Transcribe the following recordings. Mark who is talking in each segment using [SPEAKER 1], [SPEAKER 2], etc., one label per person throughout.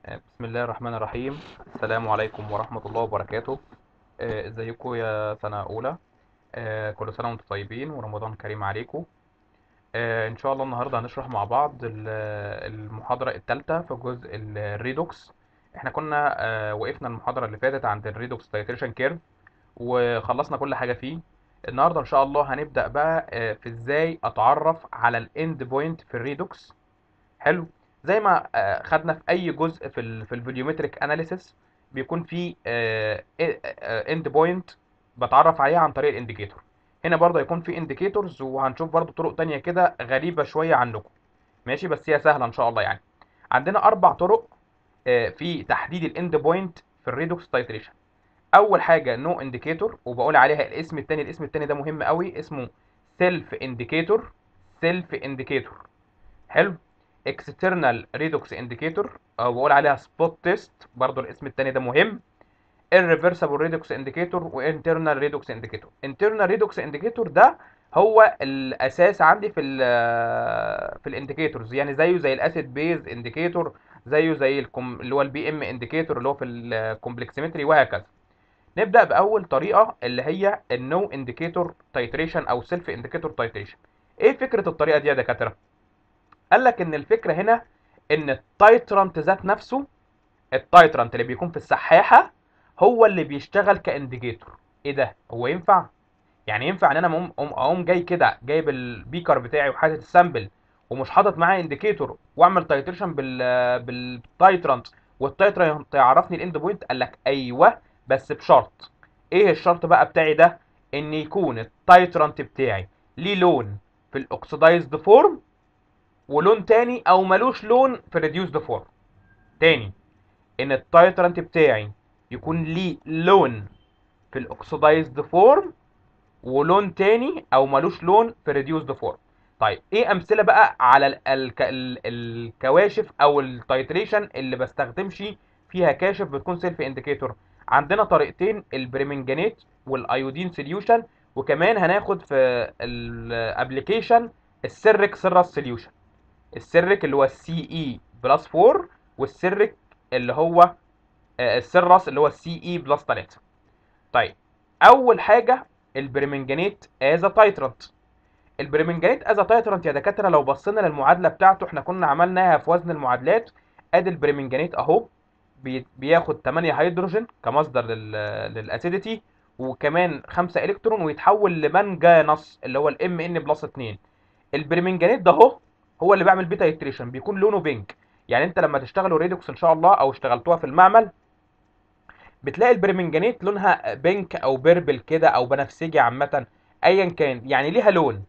[SPEAKER 1] بسم الله الرحمن الرحيم السلام عليكم ورحمة الله وبركاته آه، ازيكم يا سنة أولى آه، كل سنة وانتم طيبين ورمضان كريم عليكم آه، إن شاء الله النهاردة هنشرح مع بعض ال- المحاضرة الثالثة في جزء الريدوكس احنا كنا آه، وقفنا المحاضرة اللي فاتت عند الريدوكس تايتريشن كيرف وخلصنا كل حاجة فيه النهاردة إن شاء الله هنبدأ بقى آه، في ازاي أتعرف على الاند بوينت في الريدوكس حلو زي ما آه، خدنا في اي جزء في ال في الفوليومتريك اناليسيس بيكون في اند بوينت بتعرف عليها عن طريق الانديكيتور هنا برضه هيكون في انديكيتورز وهنشوف برضه طرق تانية كده غريبة شوية عنكم ماشي بس هي سهلة ان شاء الله يعني عندنا اربع طرق آه، في تحديد الاند بوينت في الريدوكس تايتريشن اول حاجة نو انديكيتور وبقول عليها الاسم التاني الاسم التاني ده مهم قوي اسمه سيلف انديكيتور سيلف انديكيتور حلو اكسترنال ريدوكس انديكيتور او بقول عليها سبوت تيست برضو الاسم التاني ده مهم irreversible ريدوكس انديكيتور وانترنال ريدوكس انديكيتور انترنال ريدوكس انديكيتور ده هو الاساس عندي في ال في الانديكيتورز يعني زيه زي الاسيد بيز انديكيتور زيه زي الكم اللي هو البي ام انديكيتور اللي هو في الكومبلكسيمتري وهكذا نبدا باول طريقه اللي هي النو انديكيتور تايتريشن او سيلف انديكيتور تايتريشن ايه فكره الطريقه دي يا دكاتره قال لك ان الفكره هنا ان التايترانت ذات نفسه التايترانت اللي بيكون في السحاحه هو اللي بيشتغل كانديكيتور ايه ده هو ينفع يعني ينفع ان انا اقوم اقوم أقوم جاي كده جايب البيكر بتاعي وحاطط السامبل ومش حاطط معاه انديكيتور واعمل تايتريشن بال بالتايترانت والتايترانت يعرفني الاند بوينت قال لك ايوه بس بشرط ايه الشرط بقى بتاعي ده ان يكون التايترانت بتاعي ليه لون في الاكسدايزد فورم ولون تاني او ملوش لون في الريديوسد فورم تاني ان التايترانت بتاعي يكون ليه لون في الاكسدايزد فورم ولون تاني او ملوش لون في الريديوسد فورم طيب ايه امثله بقى على ال ال ال الكواشف او التايتريشن اللي بستخدمش فيها كاشف بتكون سيلف انديكيتور عندنا طريقتين البريمنجانيت والايودين سوليوشن وكمان هناخد في الابلكيشن السيرك سيرس سوليوشن السيرك اللي هو السي اي بلس 4 والسيرك اللي هو آه، السيرس اللي هو السي اي بلس 3 طيب اول حاجه البريمنجانيت از تايترانت البريمنجانيت از تايترانت يا دكاتره لو بصينا للمعادله بتاعته احنا كنا عملناها في وزن المعادلات ادي البريمنجانيت اهو بي- بياخد 8 هيدروجين كمصدر لل للاسيديتي وكمان 5 الكترون ويتحول لمنجانس اللي هو الام ان بلس 2 البريمنجانيت ده اهو هو اللي بيعمل بيتا ايتريشن بيكون لونه بينك يعني انت لما تشتغلوا ريدوكس ان شاء الله او اشتغلتوها في المعمل بتلاقي البرمنجانيت لونها بينك او بيربل كده او بنفسجي عامه ايا كان يعني ليها لون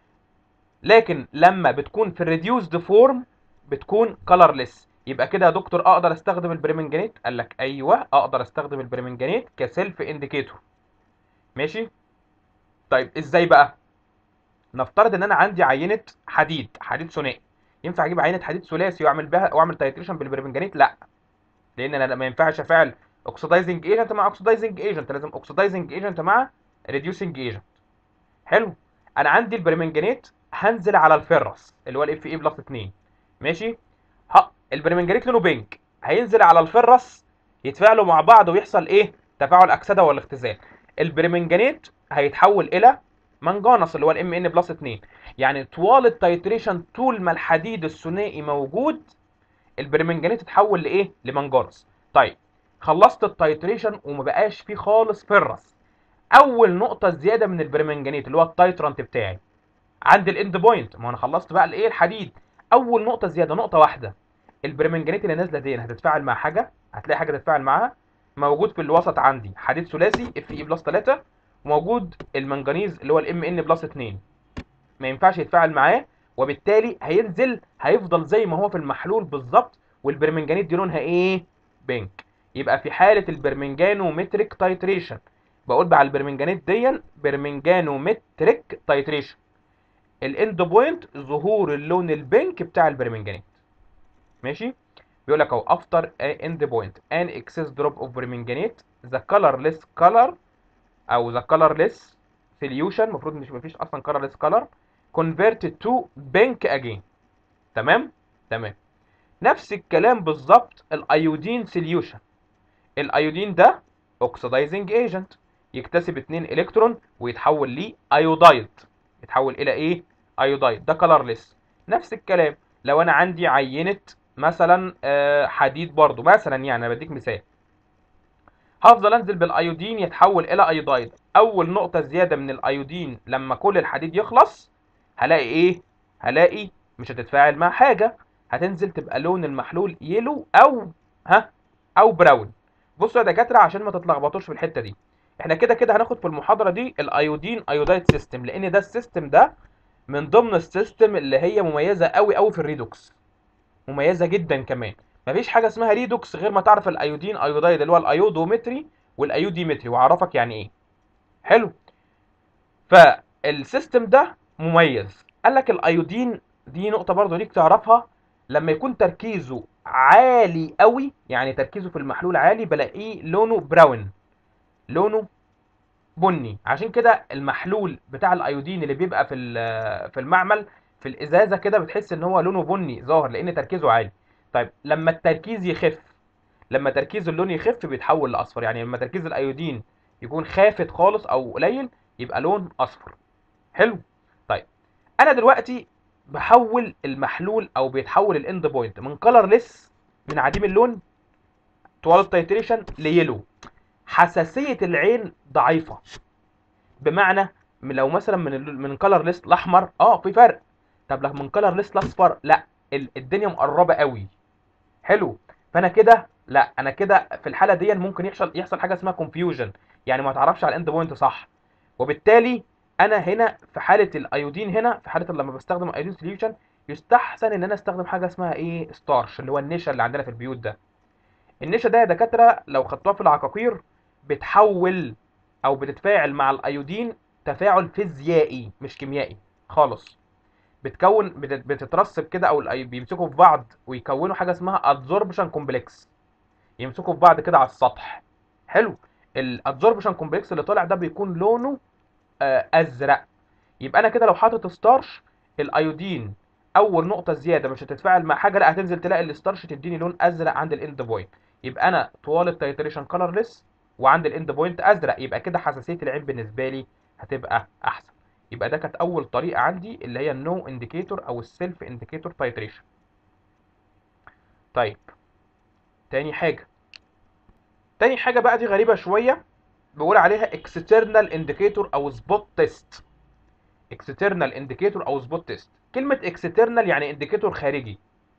[SPEAKER 1] لكن لما بتكون في الريديوسد فورم بتكون كلرليس يبقى كده يا دكتور اقدر استخدم البرمنجانيت قال لك ايوه اقدر استخدم البرمنجانيت كسيلف انديكيتور ماشي طيب ازاي بقى نفترض ان انا عندي عينه حديد حديد ثنائي ينفع اجيب عينه حديد ثلاثي واعمل بها واعمل تايتريشن بالبرمنجانيت لا لان انا ما ينفعش افعل اوكسيدايزنج ايجنت مع اوكسيدايزنج ايجنت لازم اوكسيدايزنج ايجنت مع ريديوسنج ايجنت حلو انا عندي البرمنجانيت هنزل على الفرس اللي هو الاف اي بلس 2 ماشي ها البرمنجانيت لونه بينك هينزل على الفرس يتفاعلوا مع بعض ويحصل ايه تفاعل اكسده والاختزال البرمنجانيت هيتحول الى منجانس اللي هو الام ان بلس 2 يعني طوال التايتريشن طول ما الحديد الثنائي موجود البرمنجانيت اتحول لايه لمنجانس طيب خلصت التايتريشن وما بقاش فيه خالص فرس اول نقطه زياده من البرمنجانيت اللي هو التايترانت بتاعي عند الاند بوينت ما انا خلصت بقى الايه الحديد اول نقطه زياده نقطه واحده البرمنجانيت اللي نازله دي هتتفاعل مع حاجه هتلاقي حاجه تتفاعل معاها موجود في الوسط عندي حديد ثلاثي اف اي بلس 3 وموجود المنجنيز اللي هو الام ان بلس 2 ما ينفعش يتفاعل معاه وبالتالي هينزل هيفضل زي ما هو في المحلول بالظبط والبرمنجانيت دي لونها ايه بينك يبقى في حاله البرمنجانومتريك تايتريشن بقول بقى على البرمنجانيت دي برمنجانومتريك تايتريشن الاند بوينت ظهور اللون البينك بتاع البرمنجانيت ماشي بيقول لك اهو افتر اند بوينت ان اكسس دروب اوف برمنجانيت ذا كلرليس كلر او ذا كلرليس سوليوشن المفروض مش مفيش اصلا كلرليس كلر converted to pink again تمام تمام نفس الكلام بالظبط الايودين سوليوشن الايودين ده اوكسيدايزنج ايجنت يكتسب 2 الكترون ويتحول ليه ايودايد يتحول الى ايه ايودايد ده كلرليس نفس الكلام لو انا عندي عينه مثلا آه، حديد برضو مثلا يعني انا بديك مثال هفضل انزل بالايودين يتحول الى ايودايد اول نقطه زياده من الايودين لما كل الحديد يخلص هلاقي ايه هلاقي مش هتتفاعل مع حاجه هتنزل تبقى لون المحلول يلو او ها او براون بصوا يا دكاتره عشان ما تتلخبطوش في الحته دي احنا كده كده هناخد في المحاضره دي الايودين ايودايد سيستم لان ده السيستم ده من ضمن السيستم اللي هي مميزه قوي قوي في الريدوكس مميزه جدا كمان مفيش حاجه اسمها ريدوكس غير ما تعرف الايودين ايودايد اللي هو الايودومتري والايوديمتري وهعرفك يعني ايه حلو فالسيستم ده مميز قال لك الايودين دي نقطه برضو ليك تعرفها لما يكون تركيزه عالي قوي يعني تركيزه في المحلول عالي بلاقيه لونه براون لونه بني عشان كده المحلول بتاع الايودين اللي بيبقى في ال- في المعمل في الازازه كده بتحس ان هو لونه بني ظاهر لان تركيزه عالي طيب لما التركيز يخف لما تركيز اللون يخف بيتحول لاصفر يعني لما تركيز الايودين يكون خافت خالص او قليل يبقى لون اصفر حلو طيب انا دلوقتي بحول المحلول او بيتحول الاند بوينت من كلرليس من عديم اللون طوال التيتريشن ليلو حساسيه العين ضعيفه بمعنى من- لو مثلا من ال- من كلر ليست الاحمر اه في فرق طب لو من كلر ليست الاصفر لا ال- الدنيا مقربه قوي حلو فانا كده لا انا كده في الحاله دي ممكن يحصل يحصل حاجه اسمها كونفيوجن يعني ما تعرفش على الاند بوينت صح وبالتالي انا هنا في حاله الايودين هنا في حاله لما بستخدم ايودين سوليوشن يستحسن ان انا استخدم حاجه اسمها ايه ستارش اللي هو النشا اللي عندنا في البيوت ده النشا ده يا دكاتره لو خدتوها في العقاقير بتحول او بتتفاعل مع الايودين تفاعل فيزيائي مش كيميائي خالص بتكون بتت- بتترسب كده او الأي- بيمسكوا في بعض ويكونوا حاجه اسمها ادزوربشن كومبلكس يمسكوا في بعض كده على السطح حلو الادزوربشن كومبلكس اللي طالع ده بيكون لونه آه، ازرق يبقى انا كده لو حاطط ستارش الايودين اول نقطه زياده مش هتتفاعل مع حاجه لا هتنزل تلاقي الستارش تديني لون ازرق عند الاند بوينت يبقى انا طوال التيتريشن كلرليس وعند الاند بوينت ازرق يبقى كده حساسيه العين بالنسبه لي هتبقى احسن يبقى ده كانت اول طريقه عندي اللي هي النو انديكيتور او السيلف انديكيتور تايتريشن طيب تاني حاجه تاني حاجه بقى دي غريبه شويه بقول عليها اكسترنال انديكيتور او سبوت تيست اكسترنال انديكيتور او سبوت تيست كلمه اكسترنال يعني انديكيتور خارجي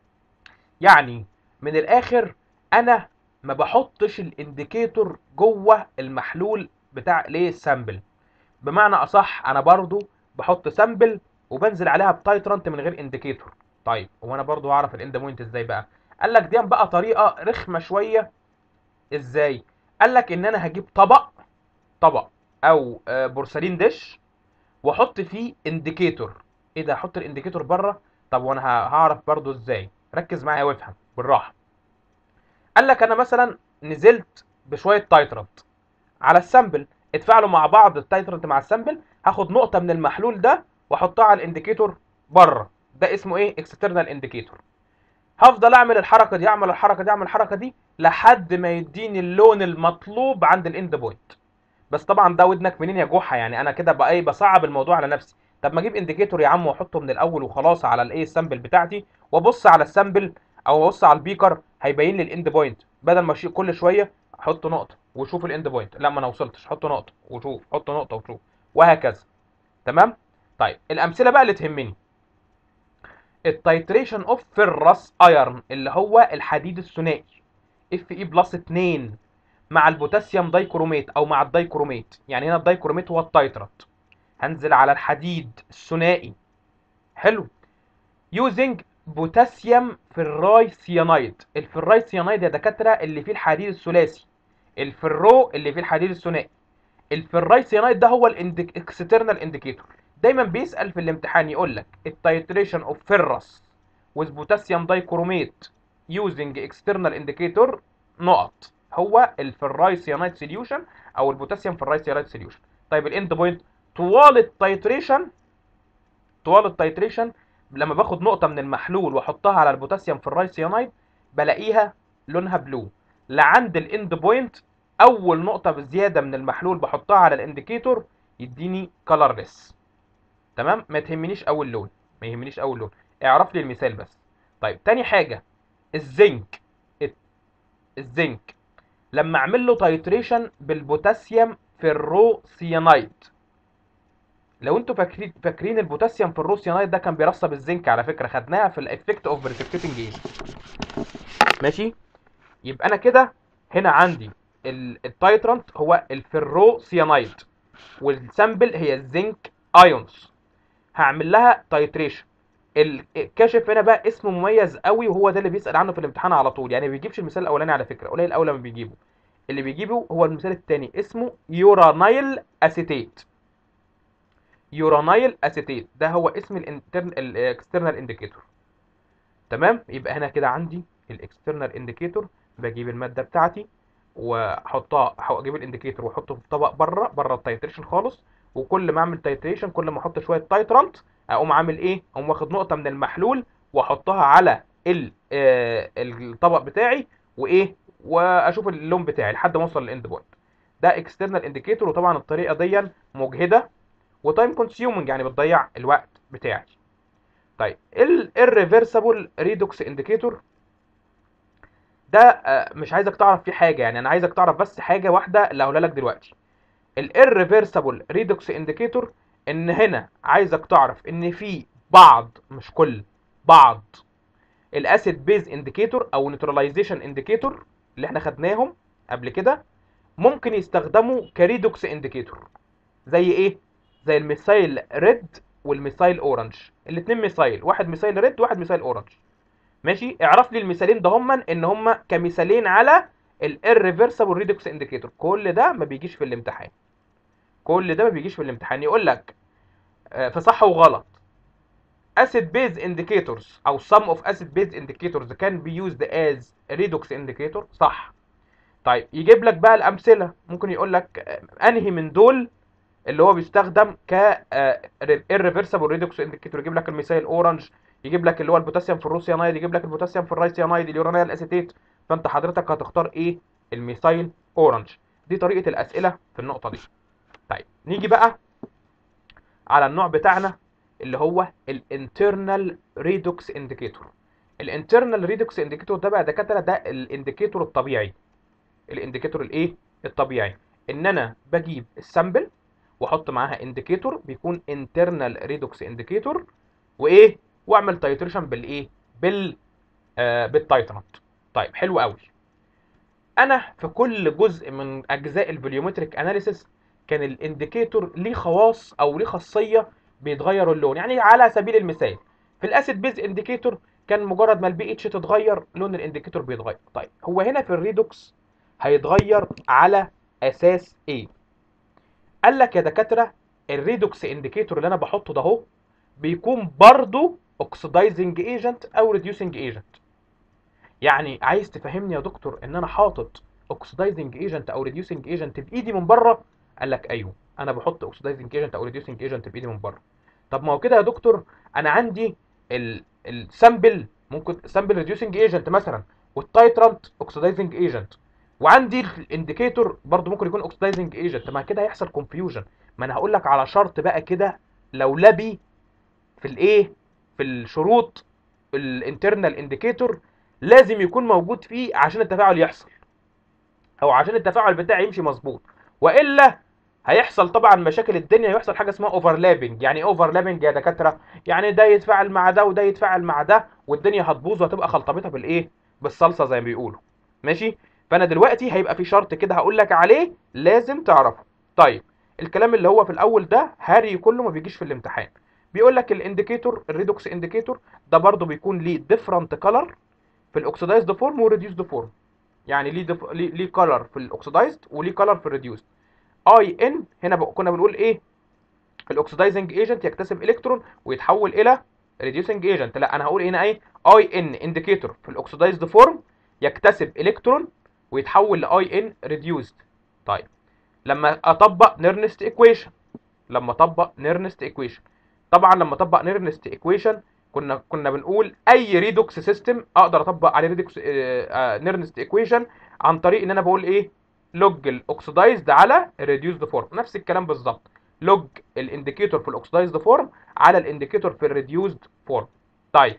[SPEAKER 1] يعني من الاخر انا ما بحطش الانديكيتور جوه المحلول بتاع ليه السامبل بمعنى اصح انا برضو بحط سامبل وبنزل عليها بتايترنت من غير انديكيتور طيب هو انا برضو هعرف الاند بوينت ازاي بقى قال لك دي بقى طريقه رخمه شويه ازاي قال لك ان انا هجيب طبق طبق او آه، بورسلين ديش واحط فيه انديكيتور ايه ده احط الانديكيتور بره طب وانا ه- هعرف برضو ازاي ركز معايا وافهم بالراحه قال لك انا مثلا نزلت بشويه تايترنت على السامبل اتفاعلوا مع بعض التايترنت مع السامبل هاخد نقطه من المحلول ده واحطها على الانديكيتور بره ده اسمه ايه اكسترنال انديكيتور هفضل اعمل الحركه دي اعمل الحركه دي اعمل الحركه دي لحد ما يديني اللون المطلوب عند الاند بوينت بس طبعا ده ودنك منين يا جحا يعني انا كده بقى ايه بصعب الموضوع على نفسي طب ما اجيب انديكيتور يا عم واحطه من الاول وخلاص على الايه السامبل بتاعتي وابص على السامبل او ابص على البيكر هيبين لي الاند بوينت بدل ما اشيل كل شويه احط نقطه وشوف الاند بوينت لا ما انا وصلتش حط نقطه وشوف حط نقطه وشوف وهكذا تمام طيب الامثله بقى اللي تهمني التايتريشن اوف فيرس ايرن اللي هو الحديد الثنائي اف اي بلس 2 مع البوتاسيوم دايكروميت او مع الدايكروميت يعني هنا الدايكروميت هو التايترات هنزل على الحديد الثنائي حلو يوزنج بوتاسيوم فراي سيانايد الفراي سيانايد يا دكاتره اللي فيه الحديد الثلاثي الفرو اللي فيه الحديد الثنائي الفراي سيانايد ده هو الاكسترنال انديكيتور دايما بيسال في الامتحان يقول لك التايتريشن اوف فيرس with potassium dichromate using external indicator نقط هو الفراي سيانايد سوليوشن او البوتاسيوم فراي سيانايد سوليوشن طيب الاند بوينت طوال التايتريشن طوال التايتريشن لما باخد نقطه من المحلول واحطها على البوتاسيوم في الراي سيانايد بلاقيها لونها بلو لعند الاند بوينت اول نقطه بزياده من المحلول بحطها على الانديكيتور يديني كلرلس تمام ما تهمنيش اول لون ما يهمنيش اول لون اعرف لي المثال بس طيب تاني حاجه الزنك الزنك لما اعمل له تايتريشن بالبوتاسيوم في الرو سيانايد لو انتوا فاكرين فاكرين البوتاسيوم في الرو سيانايد ده كان بيرصب الزنك على فكره خدناها في الافكت اوف بريسبكتنج ايجنت ماشي يبقى انا كده هنا عندي التايترانت هو الفيرو سيانايد والسامبل هي الزنك ايونز هعمل لها تايتريشن الكاشف هنا بقى اسمه مميز قوي وهو ده اللي بيسال عنه في الامتحان على طول يعني ما بيجيبش المثال الاولاني على فكره قليل قوي لما بيجيبه اللي بيجيبه هو المثال الثاني اسمه يورانايل اسيتيت يورانايل اسيتيت ده هو اسم الانترن الاكسترنال انديكيتور تمام يبقى هنا كده عندي الاكسترنال انديكيتور بجيب الماده بتاعتي واحطها اجيب الانديكيتور واحطه في طبق بره بره التايتريشن خالص وكل ما اعمل تايتريشن كل ما احط شويه تايترانت اقوم عامل ايه اقوم واخد نقطه من المحلول واحطها على الطبق بتاعي وايه واشوف اللون بتاعي لحد ما اوصل للاند بوينت ده اكسترنال انديكيتور وطبعا الطريقه دي مجهده وتايم كونسيومنج يعني بتضيع الوقت بتاعي طيب الريفرسبل ريدوكس انديكيتور ده مش عايزك تعرف فيه حاجه يعني انا عايزك تعرف بس حاجه واحده اللي هقولها لك دلوقتي الريفرسبل ريدوكس انديكيتور ان هنا عايزك تعرف ان في بعض مش كل بعض الاسيد بيز انديكيتور او نيوتراليزيشن انديكيتور اللي احنا خدناهم قبل كده ممكن يستخدموا كريدوكس انديكيتور زي ايه زي الميثايل ريد والميثايل اورنج الاثنين ميثايل واحد ميثايل ريد وواحد ميثايل اورنج ماشي اعرف لي المثالين ده هما ان هما كمثالين على الريفرسبل ريدوكس انديكيتور كل ده ما بيجيش في الامتحان كل ده ما بيجيش في الامتحان يقول لك في صح وغلط acid base indicators او some of acid base indicators can be used as redox indicator صح طيب يجيب لك بقى الامثله ممكن يقول لك انهي من دول اللي هو بيستخدم ك irreversible redox indicator يجيب لك الميثايل اورنج يجيب لك اللي هو البوتاسيوم في الروسيانايد يجيب لك البوتاسيوم في الرايسيانايد اليورانيل اسيتيت فانت حضرتك هتختار ايه الميثايل اورنج دي طريقه الاسئله في النقطه دي طيب نيجي بقى على النوع بتاعنا اللي هو الانترنال ريدوكس انديكيتور الانترنال ريدوكس انديكيتور ده بقى دكاتره ده الانديكيتور الطبيعي الانديكيتور الايه الطبيعي ان انا بجيب السامبل واحط معاها انديكيتور بيكون انترنال ريدوكس انديكيتور وايه واعمل تايتريشن بالايه بال آه بالتايترنت طيب حلو قوي انا في كل جزء من اجزاء الفوليومتريك اناليسيس كان الانديكيتور ليه خواص او ليه خاصيه بيتغير اللون يعني على سبيل المثال في الاسيد بيز انديكيتور كان مجرد ما البي اتش تتغير لون الانديكيتور بيتغير طيب هو هنا في الريدوكس هيتغير على اساس ايه قال لك يا دكاتره الريدوكس انديكيتور اللي انا بحطه ده اهو بيكون برضه اوكسيدايزنج ايجنت او ريديوسنج ايجنت يعني عايز تفهمني يا دكتور ان انا حاطط اوكسيدايزنج ايجنت او ريديوسنج ايجنت بايدي من بره قال لك ايوه انا بحط اوكسيدايزنج ايجنت او ريديوسنج ايجنت بايدي من بره طب ما هو كده يا دكتور انا عندي السامبل ممكن سامبل ريديوسنج ايجنت مثلا والتايترانت اوكسيدايزنج ايجنت وعندي الانديكيتور برضو ممكن يكون اوكسيدايزنج ايجنت ما كده هيحصل كونفيوجن ما انا هقول لك على شرط بقى كده لو لبي في الايه في الشروط الانترنال انديكيتور لازم يكون موجود فيه عشان التفاعل يحصل او عشان التفاعل بتاعي يمشي مظبوط والا هيحصل طبعا مشاكل الدنيا ويحصل حاجه اسمها اوفرلابنج يعني ايه اوفرلابنج يا دكاتره يعني ده يتفاعل مع ده وده يتفاعل مع ده والدنيا هتبوظ وهتبقى خلطبيطه بالايه بالصلصه زي ما بيقولوا ماشي فانا دلوقتي هيبقى في شرط كده هقول لك عليه لازم تعرفه طيب الكلام اللي هو في الاول ده هاري كله ما بيجيش في الامتحان بيقول لك الانديكيتور الريدوكس انديكيتور ده برضو بيكون ليه ديفرنت كلر في الاوكسيدايزد فورم والريديوسد فورم يعني ليه دف... ليه ليه كلر في الاوكسيدايزد وليه كلر في الريديوسد اي ان هنا بقى كنا بنقول ايه الاوكسيدايزنج ايجنت يكتسب الكترون ويتحول الى ريديوسنج ايجنت لا انا هقول هنا ايه اي ان انديكيتور في الاوكسيدايزد فورم يكتسب الكترون ويتحول لاي ان ريديوسد طيب لما اطبق نيرنست ايكويشن لما اطبق نيرنست ايكويشن طبعا لما اطبق نيرنست ايكويشن كنا كنا بنقول اي ريدوكس سيستم اقدر اطبق عليه ريدوكس نيرنست ايكويشن عن طريق ان انا بقول ايه لوج الاوكسيدايزد على الريديوسد فورم نفس الكلام بالظبط لوج الانديكيتور في الاوكسيدايزد فورم على الانديكيتور في الريديوسد فورم طيب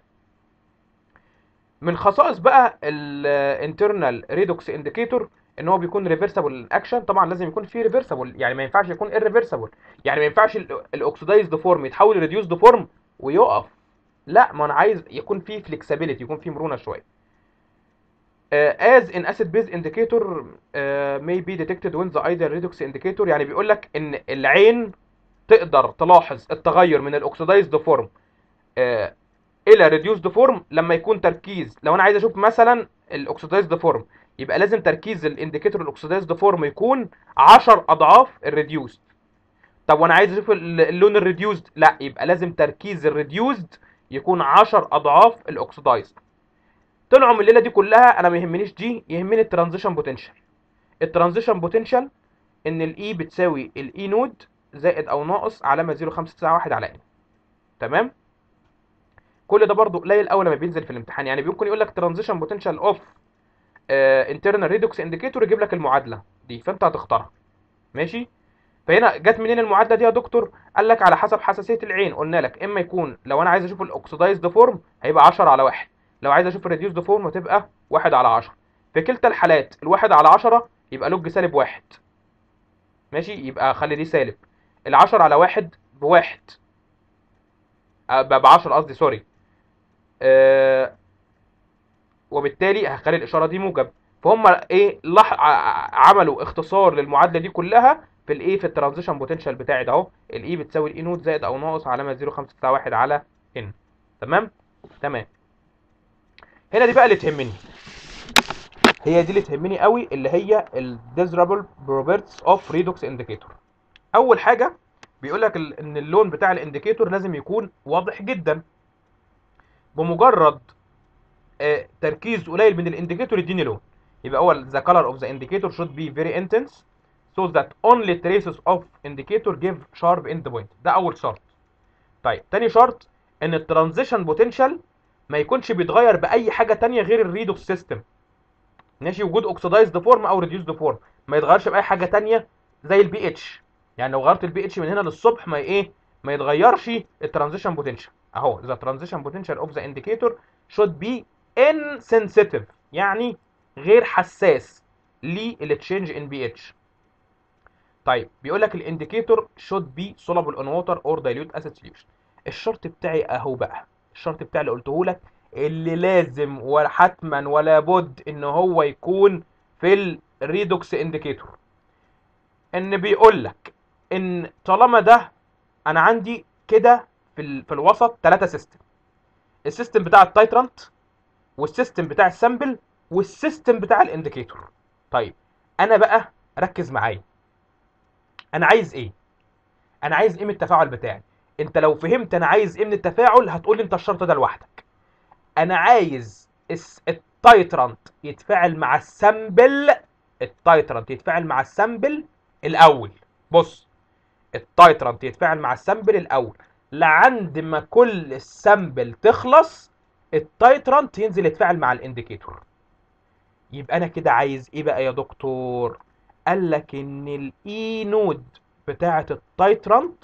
[SPEAKER 1] من خصائص بقى الانترنال ريدوكس انديكيتور ان هو بيكون ريفرسبل اكشن طبعا لازم يكون فيه ريفرسبل يعني ما ينفعش يكون irreversible يعني ما ينفعش الاوكسيدايزد فورم يتحول لريديوسد فورم ويقف لا ما انا عايز يكون فيه فليكسبيليتي يكون فيه مرونه شويه uh, as in acid base indicator uh, may be detected when the ideal redox indicator يعني بيقول لك ان العين تقدر تلاحظ التغير من الاوكسيدايزد فورم uh, الى ريديوسد فورم لما يكون تركيز لو انا عايز اشوف مثلا الاوكسيدايزد فورم يبقى لازم تركيز الانديكيتور الاوكسيدايزد فورم يكون 10 اضعاف الريديوسد طب وانا عايز اشوف اللون الريديوسد لا يبقى لازم تركيز الريديوسد يكون 10 اضعاف الاوكسيدايزد طلعوا من الليله دي كلها انا ما يهمنيش دي يهمني الترانزيشن بوتنشال الترانزيشن بوتنشال ان الاي بتساوي الاي نود زائد او ناقص علامه 0591 على ان تمام كل ده برضو قليل قوي لما بينزل في الامتحان يعني ممكن يقول لك ترانزيشن بوتنشال اوف انترنال ريدوكس انديكيتور يجيب لك المعادله دي فانت هتختارها ماشي فهنا جت منين المعادله دي يا دكتور قال لك على حسب حساسيه العين قلنا لك اما يكون لو انا عايز اشوف الاوكسيدايزد فورم هيبقى 10 على 1 لو عايز اشوف الريديوسد فورم هتبقى 1 على 10 في كلتا الحالات الواحد على 10 يبقى لوج سالب 1 ماشي يبقى خلي دي سالب ال10 على 1 بواحد ب 10 قصدي سوري أه وبالتالي هخلي الاشاره دي موجب فهم ايه لح... عملوا اختصار للمعادله دي كلها في الايه في الترانزيشن بوتنشال بتاعي ده اهو الاي بتساوي الاي نوت زائد او ناقص علامه 0591 على ان تمام تمام هنا دي بقى اللي تهمني هي دي اللي تهمني قوي اللي هي الديزرابل بروبرتيز اوف ريدوكس انديكيتور اول حاجه بيقول لك ان اللون بتاع الانديكيتور لازم يكون واضح جدا بمجرد آه تركيز قليل من الانديكيتور يديني لون يبقى اول the color of the indicator should be very intense so that only traces of indicator give sharp end point ده اول شرط طيب تاني شرط ان الترانزيشن بوتنشال ما يكونش بيتغير باي حاجه تانية غير الريدوكس سيستم ماشي وجود اوكسيدايزد فورم او ريديوسد فورم ما يتغيرش باي حاجه تانية زي البي اتش يعني لو غيرت البي اتش من هنا للصبح ما ايه ما يتغيرش الترانزيشن بوتنشال اهو the transition potential of the indicator should be insensitive يعني غير حساس للتشينج ان بي اتش طيب بيقول لك الانديكيتور should be soluble in water or dilute acid solution الشرط بتاعي اهو بقى الشرط بتاعي اللي قلته لك اللي لازم ولا حتما ولا بد ان هو يكون في الريدوكس انديكيتور ان بيقول لك ان طالما ده انا عندي كده في ال... في الوسط ثلاثة سيستم السيستم بتاع التايترانت والسيستم بتاع السامبل والسيستم بتاع الانديكيتور طيب انا بقى ركز معايا انا عايز ايه انا عايز ايه من التفاعل بتاعي انت لو فهمت انا عايز ايه من التفاعل هتقول لي انت الشرط ده لوحدك انا عايز التايترانت يتفاعل مع السامبل التايترانت يتفاعل مع السامبل الاول بص التايترانت يتفاعل مع السامبل الاول لعند ما كل السامبل تخلص التايترانت ينزل يتفاعل مع الانديكيتور يبقى انا كده عايز ايه بقى يا دكتور قال لك ان الاي نود بتاعه التايترانت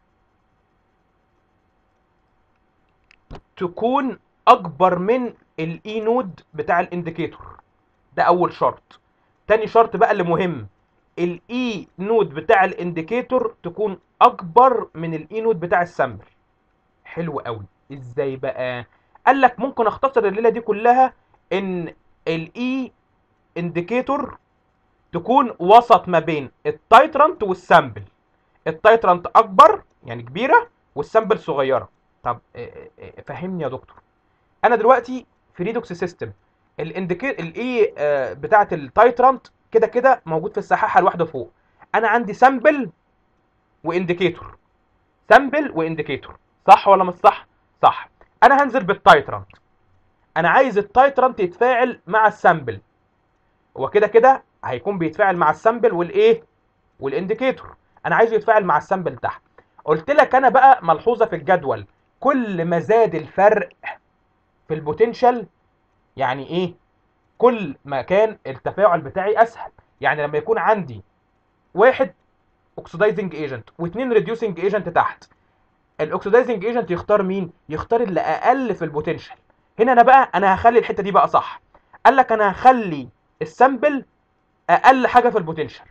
[SPEAKER 1] تكون اكبر من الاي نود بتاع الانديكيتور ده اول شرط تاني شرط بقى اللي مهم الاي نود بتاع الانديكيتور تكون اكبر من الاي نود بتاع السامبل حلو قوي ازاي بقى قال لك ممكن اختصر الليله دي كلها ان الاي انديكيتور تكون وسط ما بين التايترانت والسامبل التايترانت اكبر يعني كبيره والسامبل صغيره طب فهمني يا دكتور انا دلوقتي في ريدوكس سيستم الانديكيتور الاي بتاعه التايترانت كده كده موجود في السحاحه لوحده فوق انا عندي سامبل وانديكيتور سامبل وانديكيتور صح ولا مش صح صح انا هنزل بالتايترانت انا عايز التايترانت يتفاعل مع السامبل هو كده كده هيكون بيتفاعل مع السامبل والايه والانديكيتور انا عايزه يتفاعل مع السامبل تحت قلت لك انا بقى ملحوظه في الجدول كل ما زاد الفرق في البوتنشال يعني ايه كل ما كان التفاعل بتاعي اسهل يعني لما يكون عندي واحد اوكسيدايزنج ايجنت واثنين ريديوسنج ايجنت تحت الاوكسيدايزنج ايجنت يختار مين يختار اللي اقل في البوتنشال هنا انا بقى انا هخلي الحته دي بقى صح قال لك انا هخلي السامبل اقل حاجه في البوتنشال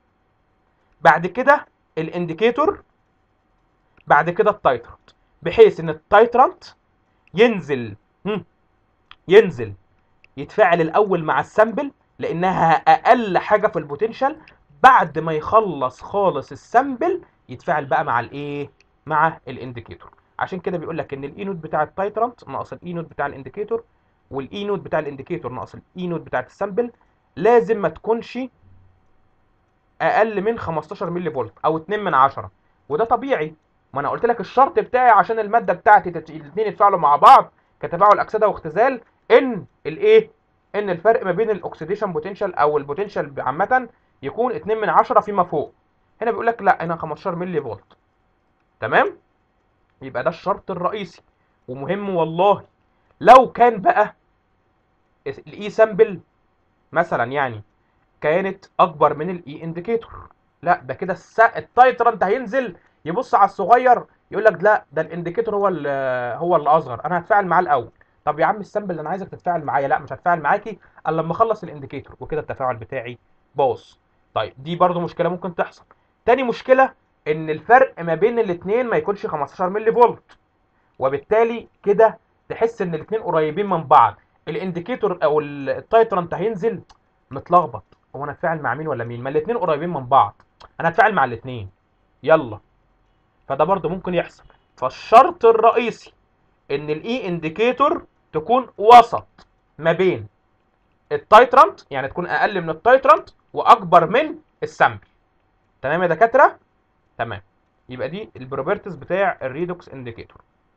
[SPEAKER 1] بعد كده الانديكيتور بعد كده التايترنت بحيث ان التايترنت ينزل هم، ينزل يتفاعل الاول مع السامبل لانها اقل حاجه في البوتنشال بعد ما يخلص خالص السامبل يتفاعل بقى مع الايه مع الانديكيتور عشان كده بيقول لك ان الاي نود بتاع التايترنت ناقص الاي نود بتاع الانديكيتور والاي نود بتاع الانديكيتور ناقص الاي نود بتاعه السامبل لازم ما تكونش اقل من 15 ملي فولت او 2 من 10 وده طبيعي ما انا قلت لك الشرط بتاعي عشان الماده بتاعتي تت- الاثنين يتفاعلوا مع بعض كتفاعل اكسده واختزال ان الايه ان الفرق ما بين الاكسيديشن بوتنشال او البوتنشال عامه يكون 2 من 10 فيما فوق هنا بيقول لك لا هنا 15 ملي فولت تمام يبقى ده الشرط الرئيسي ومهم والله لو كان بقى الاي سامبل مثلا يعني كانت اكبر من الاي انديكيتور لا ده كده الس... التايترنت هينزل يبص على الصغير يقول لك لا ده الانديكيتور هو اللي هو اللي اصغر انا هتفاعل معاه الاول طب يا عم السامبل اللي انا عايزك تتفاعل معايا لا مش هتفاعل معاكي الا لما اخلص الانديكيتور وكده التفاعل بتاعي باظ طيب دي برضو مشكله ممكن تحصل تاني مشكله ان الفرق ما بين الاثنين ما يكونش 15 ملي فولت وبالتالي كده تحس ان الاثنين قريبين من بعض الانديكيتور او ال- التايترنت هينزل متلخبط هو انا اتفاعل مع مين ولا مين ما الاثنين قريبين من بعض انا هتفاعل مع الاثنين يلا فده برضو ممكن يحصل فالشرط الرئيسي ان الاي انديكيتور تكون وسط ما بين التايترنت يعني تكون اقل من التايترنت واكبر من السامبل تمام يا دكاتره تمام يبقى دي البروبرتيز بتاع الريدوكس انديكيتور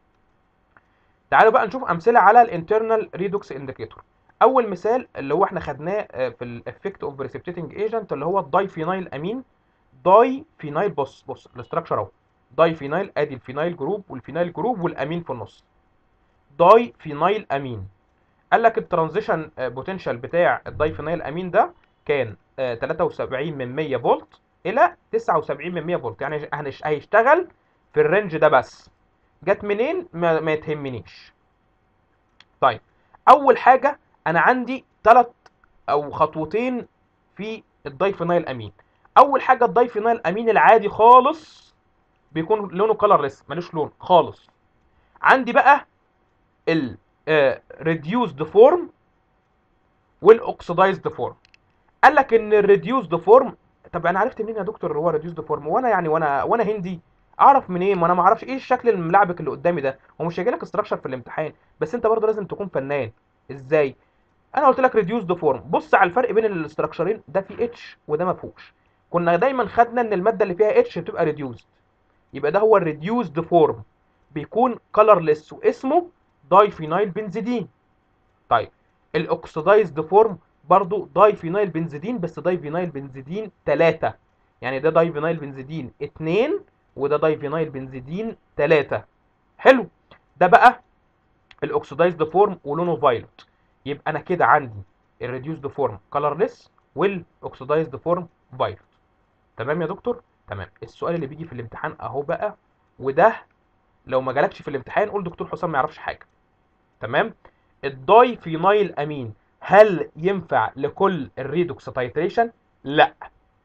[SPEAKER 1] تعالوا بقى نشوف امثله على الانترنال ريدوكس انديكيتور اول مثال اللي هو احنا خدناه آه، في الافكت اوف بريسبتيتنج ايجنت اللي هو الداي فينايل امين داي فينايل بص بص الاستراكشر اهو داي فينايل ادي الفينايل جروب والفينايل جروب والامين في النص داي فينايل امين قال لك الترانزيشن بوتنشال بتاع الداي فينايل امين ده كان آه، 73 من 100 فولت الى 79 من 100 فولت يعني هنش- هيشتغل في الرينج ده بس جت منين ما, ما يتهمنيش طيب اول حاجه انا عندي ثلاث او خطوتين في الدايفينايل امين اول حاجه الدايفينايل امين العادي خالص بيكون لونه كلرلس ملوش لون خالص عندي بقى ال ريديوسد فورم والاوكسيدايزد فورم قال لك ان الريديوسد فورم طب انا عرفت منين يا دكتور هو ريديوسد فورم وانا يعني وانا وانا هندي اعرف منين ما انا ما اعرفش ايه الشكل الملعبك اللي قدامي ده هو مش هيجي لك استراكشر في الامتحان بس انت برضه لازم تكون فنان ازاي انا قلت لك ريديوسد فورم بص على الفرق بين الاستراكشرين ده فيه اتش وده ما فيهوش كنا دايما خدنا ان الماده اللي فيها اتش بتبقى ريديوسد يبقى ده هو الريديوسد فورم بيكون كلرلس واسمه دايفينايل بنزيدين طيب الاوكسيدايزد فورم برضو دايفينايل بنزيدين بس دايفينايل بنزيدين 3 يعني ده دايفينايل بنزيدين 2 وده دايفينايل بنزيدين 3 حلو ده بقى الاوكسيدايزد فورم ولونه فايلوت يبقى انا كده عندي الريديوسد فورم كلرلس والاوكسيدايزد فورم فايلوت تمام يا دكتور تمام السؤال اللي بيجي في الامتحان اهو بقى وده لو ما جالكش في الامتحان قول دكتور حسام ما يعرفش حاجه تمام الداي فينايل امين هل ينفع لكل الريدوكس تايتريشن لا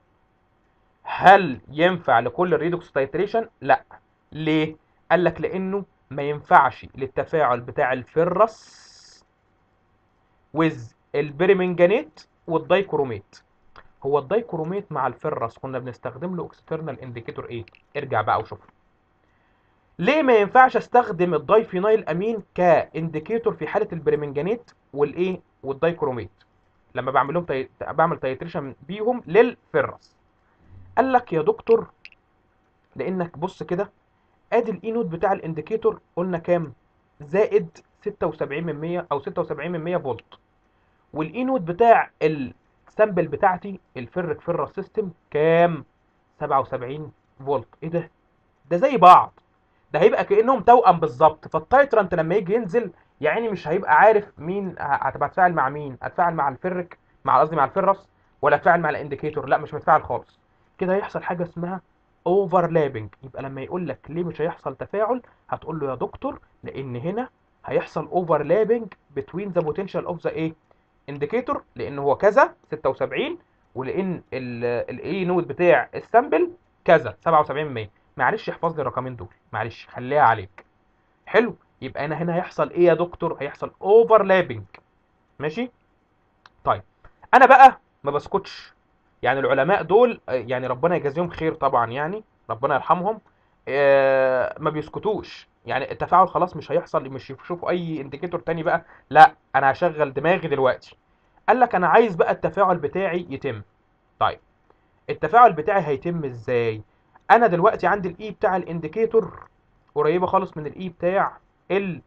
[SPEAKER 1] هل ينفع لكل الريدوكس تايتريشن لا ليه قال لك لانه ما ينفعش للتفاعل بتاع الفرس ويز البريمنجانيت والدايكروميت هو الدايكروميت مع الفرس كنا بنستخدم له اكسترنال انديكيتور ايه ارجع بقى وشوف ليه ما ينفعش استخدم الدايفينايل امين كانديكيتور في حاله البريمنجانيت والايه والدايكروميت لما بعمل لهم تي... بعمل تايتريشن بيهم للفرس قال لك يا دكتور لانك بص كده ادي الاي نود بتاع الانديكيتور قلنا كام زائد 76 من 100 او 76 من 100 فولت والاي نود بتاع السامبل بتاعتي الفرك فرس سيستم كام 77 فولت ايه ده ده زي بعض ده هيبقى كانهم توأم بالظبط فالتايترانت لما يجي ينزل يعني مش هيبقى عارف مين ه- هتبقى هتفاعل مع مين هتفاعل مع الفرك مع قصدي مع الفرس ولا هتفاعل مع الانديكيتور لا مش متفاعل خالص كده هيحصل حاجه اسمها اوفرلابنج يبقى لما يقول لك ليه مش هيحصل تفاعل هتقول له يا دكتور لان هنا هيحصل اوفرلابنج بتوين ذا بوتنشال اوف ذا ايه انديكيتور لان هو كذا 76 ولان الاي نود بتاع السامبل كذا 77 معلش احفظ لي الرقمين دول معلش خليها عليك حلو يبقى انا هنا هيحصل ايه يا دكتور هيحصل اوفرلابنج ماشي طيب انا بقى ما بسكتش يعني العلماء دول آه، يعني ربنا يجازيهم خير طبعا يعني ربنا يرحمهم آه، ما بيسكتوش يعني التفاعل خلاص مش هيحصل مش يشوفوا اي انديكيتور تاني بقى لا انا هشغل دماغي دلوقتي قال لك انا عايز بقى التفاعل بتاعي يتم طيب التفاعل بتاعي هيتم ازاي انا دلوقتي عندي الاي بتاع الانديكيتور قريبه خالص من الاي بتاع ال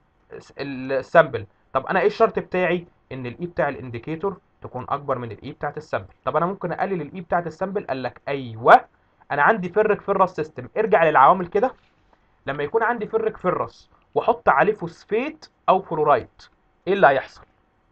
[SPEAKER 1] السامبل طب انا ايه الشرط بتاعي ان الاي بتاع الانديكيتور تكون اكبر من الاي بتاعت السامبل طب انا ممكن اقلل الاي بتاعت السامبل قال لك ايوه انا عندي فرق فرس سيستم ارجع للعوامل كده لما يكون عندي فرق فرس واحط عليه فوسفيت او فلورايد ايه اللي هيحصل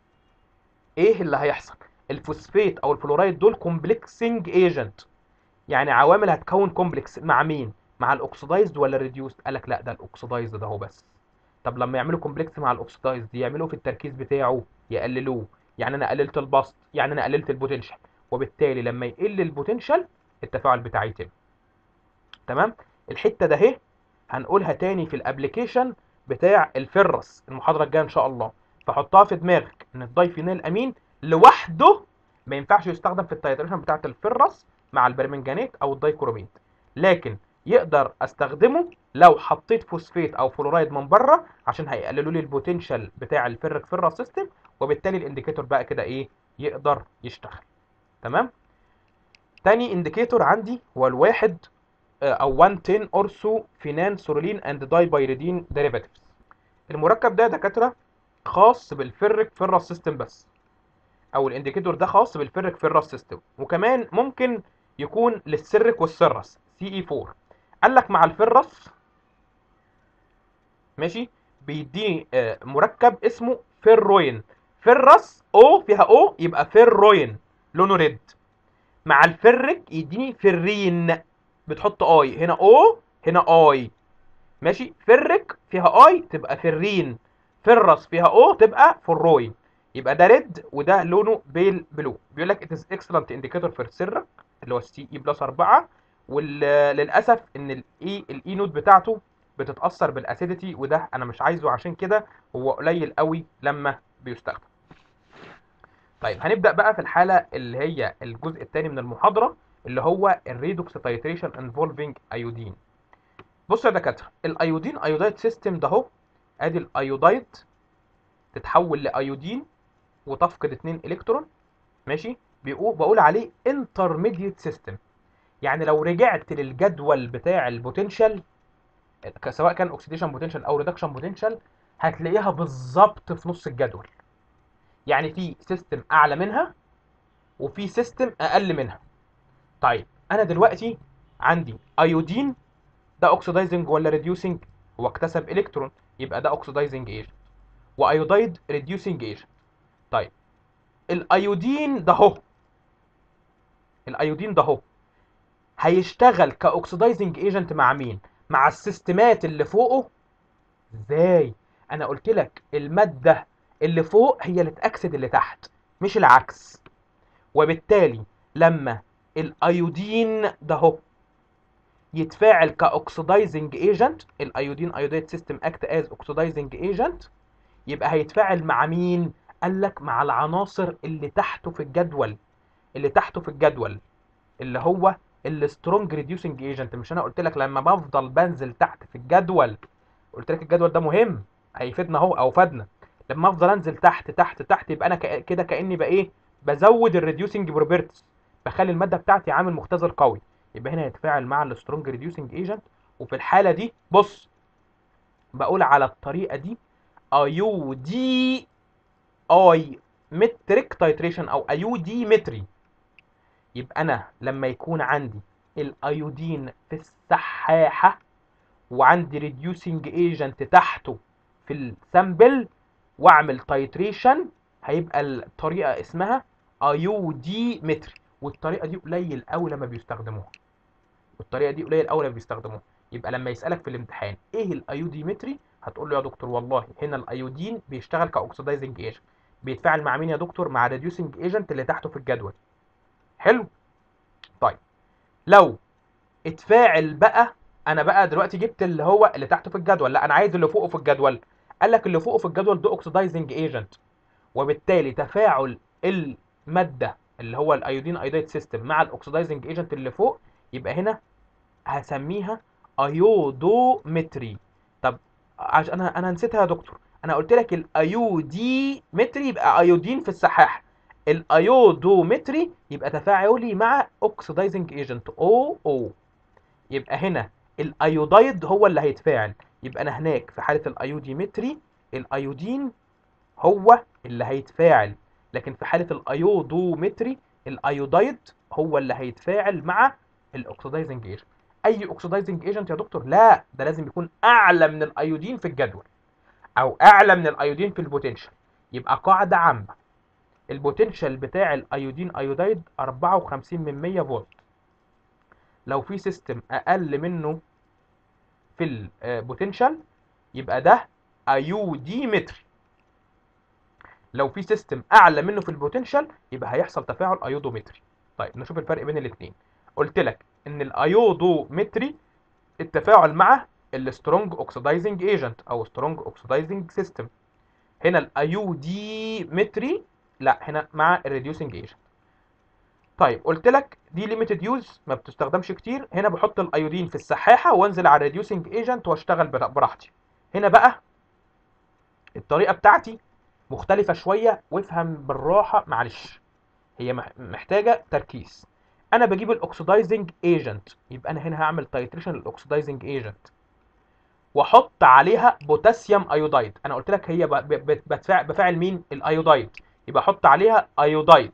[SPEAKER 1] ايه اللي هيحصل الفوسفيت او الفلورايد دول كومبلكسنج ايجنت يعني عوامل هتكون كومبلكس مع مين مع الاكسدايزد ولا الريديوست قال لك لا ده الاكسدايزد ده هو بس طب لما يعملوا كومبلكس مع الاكسدايزد يعملوا في التركيز بتاعه يقللوه يعني انا قللت البسط يعني انا قللت البوتنشال وبالتالي لما يقل البوتنشال التفاعل بتاعي يتم تمام الحته ده اهي هنقولها تاني في الابلكيشن بتاع الفرس المحاضره الجايه ان شاء الله فحطها في دماغك ان الدايفينيل امين لوحده ما ينفعش يستخدم في التيتريشن بتاعه الفرس مع البرمنجانات او الدايكروميت لكن يقدر استخدمه لو حطيت فوسفيت او فلورايد من بره عشان هيقللوا لي البوتنشال بتاع الفرق فرة سيستم وبالتالي الانديكيتور بقى كده ايه يقدر يشتغل تمام تاني انديكيتور عندي هو الواحد آه، او 110 اورسو فينان سورولين اند داي بايريدين ديريفاتيفز المركب ده يا دكاتره خاص بالفرق فرة سيستم بس او الانديكيتور ده خاص بالفرق فرة سيستم وكمان ممكن يكون للسرك والسرس سي اي 4 قال لك مع الفرس ماشي بيديني آه، مركب اسمه فيروين فرس او فيها او يبقى فيروين لونه ريد مع الفرك يديني فرين بتحط اي هنا او هنا اي ماشي فرك فيها اي تبقى فرين فرس فيها او تبقى فروين يبقى ده ريد وده لونه بيل بلو بيقول لك ات از اكسلنت انديكيتور فور السرك اللي هو السي اي بلس 4 وللاسف ان الاي الاي نوت بتاعته بتتاثر بالاسيديتي وده انا مش عايزه عشان كده هو قليل قوي لما بيستخدم طيب هنبدا بقى في الحاله اللي هي الجزء الثاني من المحاضره اللي هو الريدوكس تايتريشن انفولفينج ايودين بصوا يا دكاتره الايودين ايودايد سيستم ده اهو ادي الايودايد تتحول لايودين وتفقد 2 الكترون ماشي بيقول بقول عليه انترميديت سيستم يعني لو رجعت للجدول بتاع البوتنشال ك- سواء كان اوكسيديشن بوتنشال او ريدكشن بوتنشال هتلاقيها بالظبط في نص الجدول يعني في سيستم اعلى منها وفي سيستم اقل منها طيب انا دلوقتي عندي ايودين ده اوكسيدايزنج ولا ريديوسنج هو اكتسب الكترون يبقى ده اوكسيدايزنج ايجنت وايودايد ريديوسنج ايجنت طيب الايودين ده اهو الايودين ده اهو هيشتغل كاوكسيدايزنج ايجنت مع مين مع السيستمات اللي فوقه ازاي انا قلت لك الماده اللي فوق هي اللي تاكسد اللي تحت مش العكس وبالتالي لما الايودين ده اهو يتفاعل كاوكسيدايزنج ايجنت الايودين ايودايد سيستم اكت از اوكسيدايزنج ايجنت يبقى هيتفاعل مع مين قال لك مع العناصر اللي تحته في الجدول اللي تحته في الجدول اللي هو السترونج ريديوسنج ايجنت مش انا قلت لك لما بفضل بنزل تحت في الجدول قلت لك الجدول ده مهم هيفيدنا اهو او فادنا لما افضل انزل تحت تحت تحت يبقى انا كأ- كده كاني بقى ايه بزود الريديوسنج بروبرتيز بخلي الماده بتاعتي عامل مختزل قوي يبقى هنا هيتفاعل مع السترونج ريديوسنج ايجنت وفي الحاله دي بص بقول على الطريقه دي ايو دي اي متريك تايتريشن او ايو دي متري يبقى انا لما يكون عندي الايودين في السحاحه وعندي ريديوسنج ايجنت تحته في السامبل واعمل تايتريشن هيبقى الطريقه اسمها ايوديمتري والطريقه دي قليل قوي لما بيستخدموها والطريقه دي قليل قوي لما بيستخدموها يبقى لما يسالك في الامتحان ايه الايوديمتري هتقول له يا دكتور والله هنا الايودين بيشتغل كاوكسيدايزنج ايجنت بيتفاعل مع مين يا دكتور مع ريديوسنج ايجنت اللي تحته في الجدول حلو طيب لو اتفاعل بقى انا بقى دلوقتي جبت اللي هو اللي تحته في الجدول لا انا عايز اللي فوقه في الجدول قال لك اللي فوقه في الجدول ده اوكسيدايزنج ايجنت وبالتالي تفاعل الماده اللي هو الايودين ايودايد سيستم مع الاوكسيدايزنج ايجنت اللي فوق يبقى هنا هسميها ايودومتري طب عشان انا انا نسيتها يا دكتور انا قلت لك الايوديمتري يبقى ايودين في السحاح الايودومتري يبقى تفاعلي مع اوكسيدايزنج ايجنت او او يبقى هنا الايودايد هو اللي هيتفاعل يبقى انا هناك في حاله الايوديمتري الايودين هو اللي هيتفاعل لكن في حاله الايودومتري الايودايد هو اللي هيتفاعل مع الاوكسيدايزنج ايجنت اي اوكسيدايزنج ايجنت يا دكتور لا ده لازم يكون اعلى من الايودين في الجدول او اعلى من الايودين في البوتنشال يبقى قاعده عامه البوتنشال بتاع الايودين ايودايد 54 من 100 فولت لو في سيستم اقل منه في البوتنشال يبقى ده ايوديمتري لو في سيستم اعلى منه في البوتنشال يبقى هيحصل تفاعل ايودومتري طيب نشوف الفرق بين الاثنين قلت لك ان الايودومتري التفاعل مع السترونج اوكسيدايزنج ايجنت او سترونج اوكسيدايزنج سيستم هنا الايوديمتري لا هنا مع الريديوسنج ايجنت طيب قلت لك دي ليميتد يوز ما بتستخدمش كتير هنا بحط الايودين في السحاحه وانزل على الريديوسنج ايجنت واشتغل براحتي هنا بقى الطريقه بتاعتي مختلفه شويه وافهم بالراحه معلش هي محتاجه تركيز انا بجيب الاوكسيدايزنج ايجنت يبقى انا هنا هعمل تايتريشن للاوكسيدايزنج ايجنت واحط عليها بوتاسيوم ايودايد انا قلت لك هي بتفاعل بفاعل مين الايودايد يبقى احط عليها ايودايد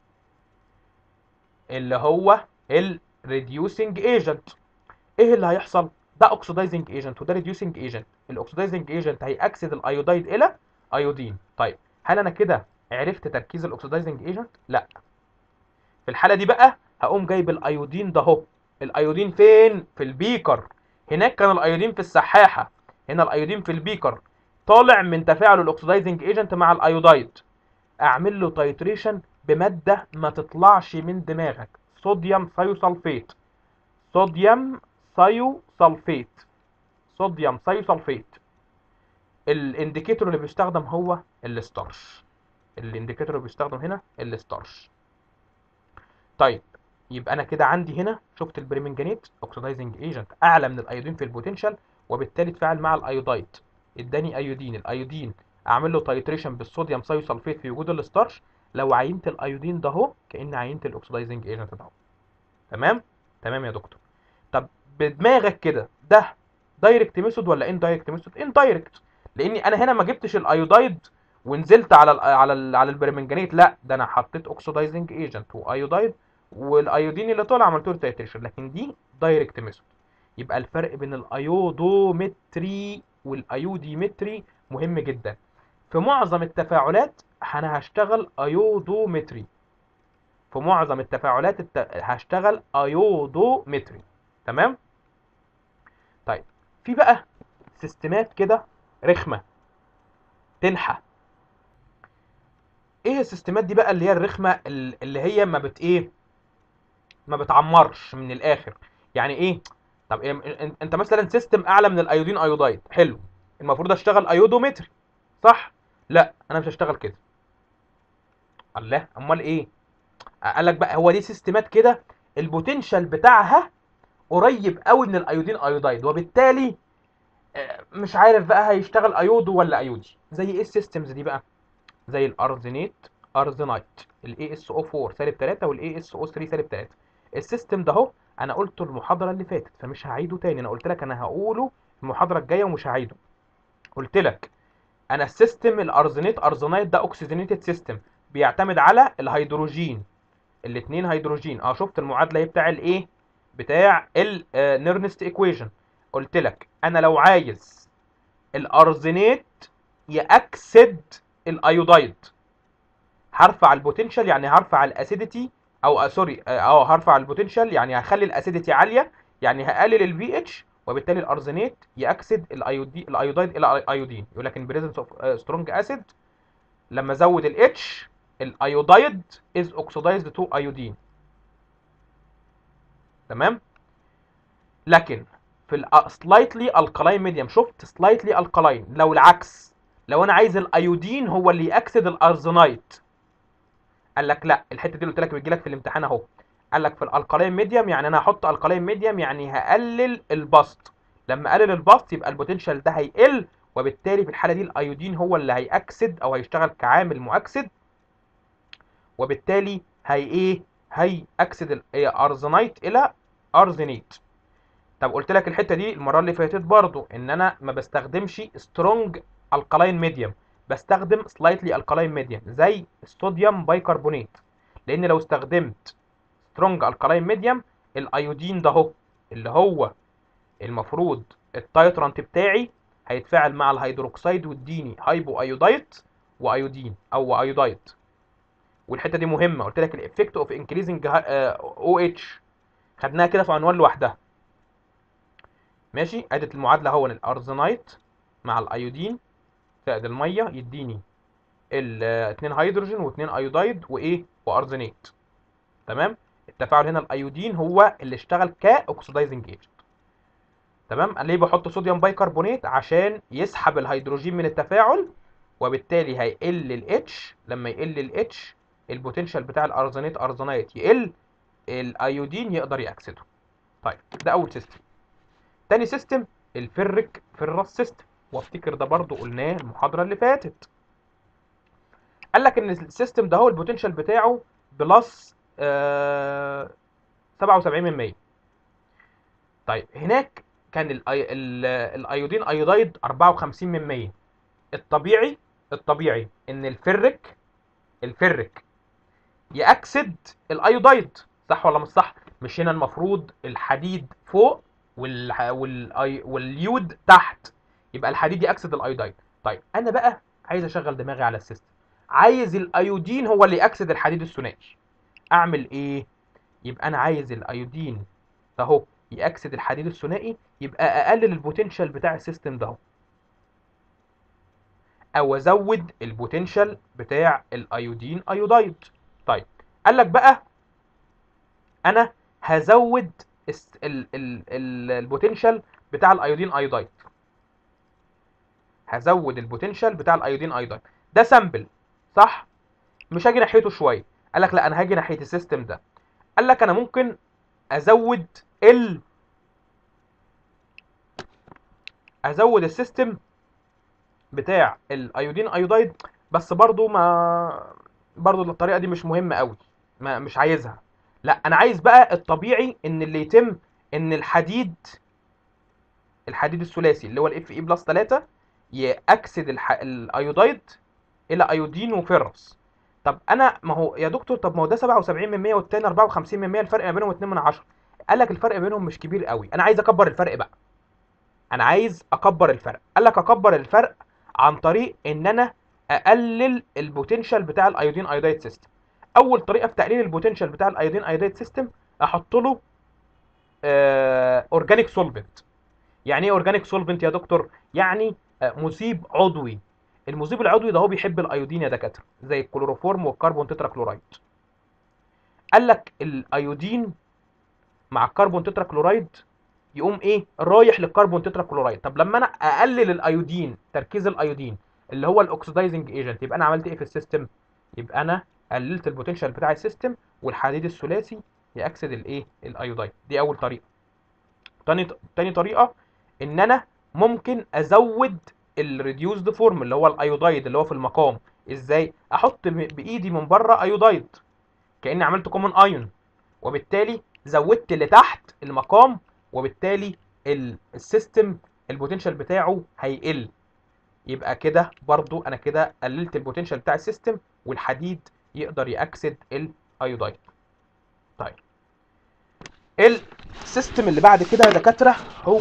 [SPEAKER 1] اللي هو الريديوسنج ايجنت ايه اللي هيحصل ده اوكسيدايزنج ايجنت وده ريديوسنج ايجنت الاوكسيدايزنج ايجنت هيأكسد الايودايد الى ايودين طيب هل انا كده عرفت تركيز الاوكسيدايزنج ايجنت لا في الحاله دي بقى هقوم جايب الايودين ده اهو الايودين فين في البيكر هناك كان الايودين في السحاحه هنا الايودين في البيكر طالع من تفاعل الاوكسيدايزنج ايجنت مع الايودايد اعمل له تايتريشن بماده ما تطلعش من دماغك صوديوم ثيوسلفيت صوديوم ثيوسلفيت صوديوم ثيوسلفيت الانديكيتور اللي بيستخدم هو الستارش الانديكيتور اللي بيستخدم هنا الستارش طيب يبقى انا كده عندي هنا شفت البريمنجانيت اوكسيدايزنج ايجنت اعلى من الايودين في البوتنشال وبالتالي اتفاعل مع الايودايد اداني ايودين الايودين اعمل له تايتريشن بالصوديوم ثيوسلفيت في وجود الستارش لو عينت الايودين ده اهو كاني عينت الاوكسيدايزنج ايجنت ده اهو تمام تمام يا دكتور طب بدماغك كده ده دايركت ميثود ولا ان دايركت ميثود ان دايركت لاني انا هنا ما جبتش الايودايد ونزلت على ال على ال على البرمنجانيت لا ده انا حطيت اوكسيدايزنج ايجنت وايودايد والايودين اللي طالع عملت له تايتريشن لكن دي دايركت ميثود يبقى الفرق بين الايودومتري والايوديمتري مهم جدا في معظم التفاعلات انا هشتغل ايودومتري في معظم التفاعلات الت... هشتغل ايودومتري تمام طيب في بقى سيستمات كده رخمه تنحى ايه السيستمات دي بقى اللي هي الرخمه اللي هي ما بت ايه ما بتعمرش من الاخر يعني ايه طب إيه انت مثلا سيستم اعلى من الايودين ايودايد حلو المفروض اشتغل ايودومتري صح لا انا مش هشتغل كده الله امال ايه قال لك بقى هو دي سيستمات كده البوتنشال بتاعها قريب قوي من الايودين ايودايد وبالتالي مش عارف بقى هيشتغل ايودو ولا ايودي زي ايه السيستمز دي بقى زي الارزينيت ارزينايت الاي اس او 4 سالب 3 والاي اس او 3 سالب 3 السيستم ده اهو انا قلته المحاضره اللي فاتت فمش هعيده تاني انا قلت لك انا هقوله المحاضره الجايه ومش هعيده قلت لك انا السيستم الارزينيت ارزينايت ده اوكسجينيتد سيستم بيعتمد على الهيدروجين الاثنين هيدروجين اه شفت المعادله اهي بتاع الايه بتاع النيرنست ايكويشن قلت لك انا لو عايز الارزنات ياكسد الايودايد هرفع البوتنشال يعني هرفع الاسيديتي او آه، سوري اه هرفع البوتنشال يعني هخلي الاسيديتي عاليه يعني هقلل البي اتش وبالتالي الارزنات ياكسد الايودي الايودايد الى ايودين يقول لك ان بريزنس اوف سترونج اسيد لما ازود الاتش الايودايد از اوكسيدايزد تو ايودين تمام لكن في السلايتلي الكلاين ميديوم شفت سلايتلي الكلاين لو العكس لو انا عايز الايودين هو اللي ياكسد الارزنايت قال لك لا الحته دي اللي قلت لك بتجي لك في الامتحان اهو قال لك في الالكالين ميديوم يعني انا هحط الكالين ميديوم يعني هقلل البسط لما اقلل البسط يبقى البوتنشال ده هيقل وبالتالي في الحاله دي الايودين هو اللي هيأكسد او هيشتغل كعامل مؤكسد وبالتالي هي ايه هيأكسد الارزنايت الى ارزنيت طب قلت لك الحته دي المره اللي فاتت برضو ان انا ما بستخدمش سترونج الكالاين ميديوم بستخدم سلايتلي الكالاين ميديوم زي الصوديوم بايكربونات لان لو استخدمت سترونج الكالاين ميديوم الايودين ده اهو اللي هو المفروض التايترانت بتاعي هيتفاعل مع الهيدروكسيد ويديني هايبو ايودايت وايودين او ايودايت والحته دي مهمه قلت لك الافكت اوف انكريزنج او اتش خدناها كده في عنوان لوحدها ماشي ادت المعادله اهو الارزنايت مع الايودين زائد الميه يديني الاثنين هيدروجين واثنين ايودايد وايه وارزنات تمام التفاعل هنا الايودين هو اللي اشتغل كاوكسيدايزنج ايجنت تمام ليه بحط صوديوم بايكربونات عشان يسحب الهيدروجين من التفاعل وبالتالي هيقل الاتش لما يقل الاتش البوتنشال بتاع الارزنات ارزنايت يقل الايودين يقدر ياكسده طيب ده اول سيستم تاني سيستم الفرك فيرس سيستم وافتكر ده برضو قلناه المحاضره اللي فاتت قال لك ان السيستم ده هو البوتنشال بتاعه بلس آه 77% طيب هناك كان الأي... ال... الايودين ايودايد 54% الطبيعي الطبيعي ان الفرك الفرك ياكسد الايودايد صح ولا مش صح مش هنا المفروض الحديد فوق وال... وال... واليود تحت يبقى الحديد ياكسد الايودايد طيب انا بقى عايز اشغل دماغي على السيستم عايز الايودين هو اللي ياكسد الحديد الثنائي اعمل ايه يبقى انا عايز الايودين اهو ياكسد الحديد الثنائي يبقى اقلل البوتنشال بتاع السيستم ده او ازود البوتنشال بتاع الايودين ايودايد طيب قال لك بقى انا هزود البوتنشال بتاع الايودين ايودايد هزود البوتنشال بتاع الايودين ايودايد ده سامبل صح مش هاجي ناحيته شويه قال لك لا انا هاجي ناحيه السيستم ده قال لك انا ممكن ازود ال ازود السيستم بتاع الايودين ايودايد بس برضو ما برضو الطريقه دي مش مهمه قوي ما مش عايزها لا انا عايز بقى الطبيعي ان اللي يتم ان الحديد الحديد الثلاثي اللي هو الاف اي بلس 3 ياكسد الح... الايودايد الى ايودين وفيرس طب انا ما هو يا دكتور طب ما هو ده 77% والتاني 54% الفرق ما بينهم 2 من 10 قال لك الفرق بينهم مش كبير قوي انا عايز اكبر الفرق بقى انا عايز اكبر الفرق قال لك اكبر الفرق عن طريق ان انا اقلل البوتنشال بتاع الايودين ايودايد سيستم اول طريقه في تقليل البوتنشال بتاع الايودين ايودايد سيستم احط له اورجانيك سولفنت يعني ايه اورجانيك سولفنت يا دكتور يعني آه مذيب عضوي المذيب العضوي ده هو بيحب الايودين يا دكاتره زي الكلوروفورم والكربون تترا كلورايد قال لك الايودين مع الكربون تترا كلورايد يقوم ايه رايح للكربون تترا كلورايد طب لما انا اقلل الايودين تركيز الايودين اللي هو الاكسدايزنج ايجنت يبقى انا عملت ايه في السيستم يبقى انا قللت البوتنشال بتاع السيستم والحديد الثلاثي ياكسد الايه الايودايد دي اول طريقه تاني تاني طريقه ان انا ممكن ازود الريديوسد فورم اللي هو الايودايد اللي هو في المقام ازاي احط بايدي من بره ايودايد كاني عملت كومن ايون وبالتالي زودت لتحت المقام وبالتالي السيستم البوتنشال بتاعه هيقل يبقى كده برضو انا كده قللت البوتنشال بتاع السيستم والحديد يقدر ياكسد الايودايد طيب السيستم اللي بعد كده يا دكاتره هو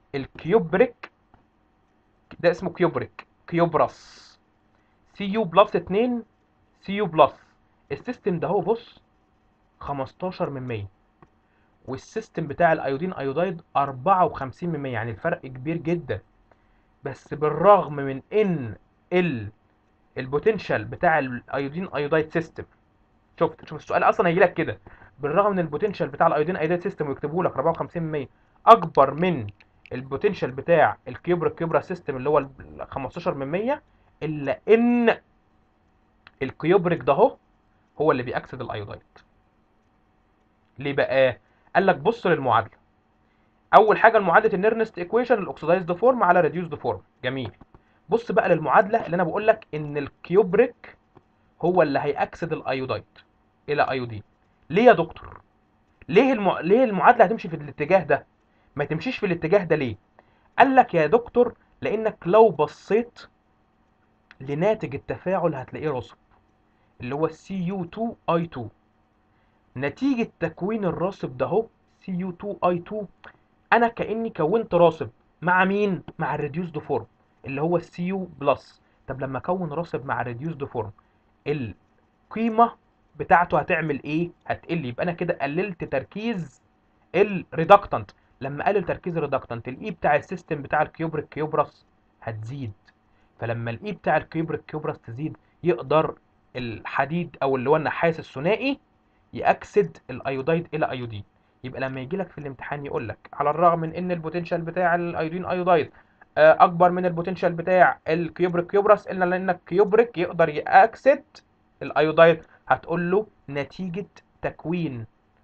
[SPEAKER 1] الكيوبريك ده اسمه كيوبريك كيوبرس سي يو بلس 2 سي يو بلس السيستم ده هو بص 15 من 100 والسيستم بتاع الايودين ايودايد 54 من 100 يعني الفرق كبير جدا بس بالرغم من ان ال البوتنشال بتاع الايودين ايودايد سيستم شفت شوف السؤال اصلا هيجي لك كده بالرغم من البوتنشال بتاع الايودين ايودايد سيستم ويكتبوا لك 54 من 100 اكبر من البوتنشال بتاع الكيوبرا كيوبرا سيستم اللي هو ال 15 من 100 الا ان الكيوبريك ده هو هو اللي بيأكسد الايودايد ليه بقى قال لك بص للمعادله اول حاجه المعادله النيرنست ايكويشن الاكسدايزد فورم على ريديوسد فورم جميل بص بقى للمعادله اللي انا بقول لك ان الكيوبريك هو اللي هيأكسد الايودايد الى ايودين ليه يا دكتور ليه الم... ليه المعادله هتمشي في الاتجاه ده ما تمشيش في الاتجاه ده ليه قال لك يا دكتور لانك لو بصيت لناتج التفاعل هتلاقيه راسب اللي هو Cu2I2 نتيجة تكوين الراسب ده اهو Cu2I2 انا كاني كونت راسب مع مين مع الريديوسد فورم اللي هو Cu بلس طب لما اكون راسب مع الريديوسد فورم القيمة بتاعته هتعمل ايه هتقل يبقى انا كده قللت تركيز الريدكتنت لما قلل تركيز الريدكتنت الاي بتاع السيستم بتاع الكيوبريك كيوبرس هتزيد فلما الاي بتاع الكيوبريك كيوبرس تزيد يقدر الحديد او اللي هو النحاس الثنائي يأكسد الايودايد الى ايودين يبقى لما يجي لك في الامتحان يقول لك على الرغم من ان البوتنشال بتاع الايودين ايودايد اكبر من البوتنشال بتاع الكيوبريك كيوبرس الا لان الكيوبريك يقدر يأكسد الايودايد هتقول له نتيجة تكوين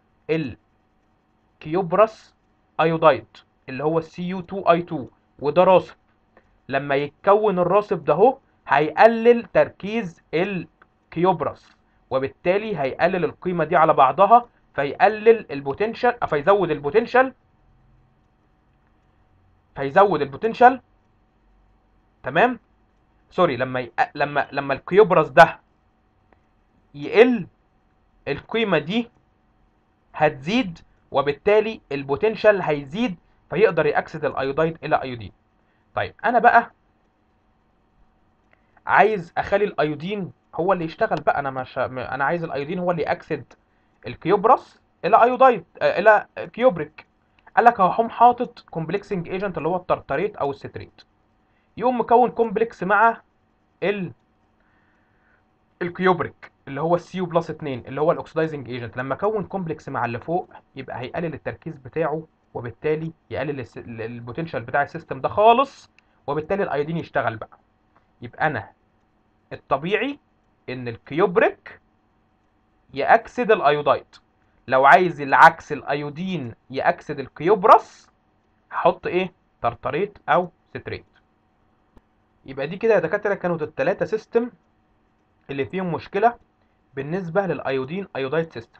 [SPEAKER 1] الكيوبرس ايودايد اللي هو Cu2I2 وده راسب لما يتكون الراسب ده اهو هيقلل تركيز الكيوبرس وبالتالي هيقلل القيمة دي على بعضها فيقلل البوتنشال فيزود البوتنشال فيزود البوتنشال تمام سوري لما ي... لما لما الكيوبرس ده يقل القيمة دي هتزيد وبالتالي البوتنشال هيزيد فيقدر يأكسد الايودايد الى ايودين طيب انا بقى عايز اخلي الايودين هو اللي يشتغل بقى انا مش انا عايز الايودين هو اللي يأكسد الكيوبرس الى ايودايد آه الى كيوبريك قال لك هقوم حاطط كومبلكسنج ايجنت اللي هو الترتريت او الستريت يقوم مكون كومبلكس مع ال الكيوبريك اللي هو السيو بلس 2 اللي هو الاكسدايزنج ايجنت لما اكون كومبلكس مع اللي فوق يبقى هيقلل التركيز بتاعه وبالتالي يقلل الس- البوتنشال بتاع السيستم ده خالص وبالتالي الايودين يشتغل بقى يبقى انا الطبيعي ان الكيوبريك يأكسد الايودايد لو عايز العكس الايودين يأكسد الكيوبرس هحط ايه ترتريت او ستريت يبقى دي كده يا دكاتره كانوا الثلاثه سيستم اللي فيهم مشكله بالنسبه للايودين ايودايد سيستم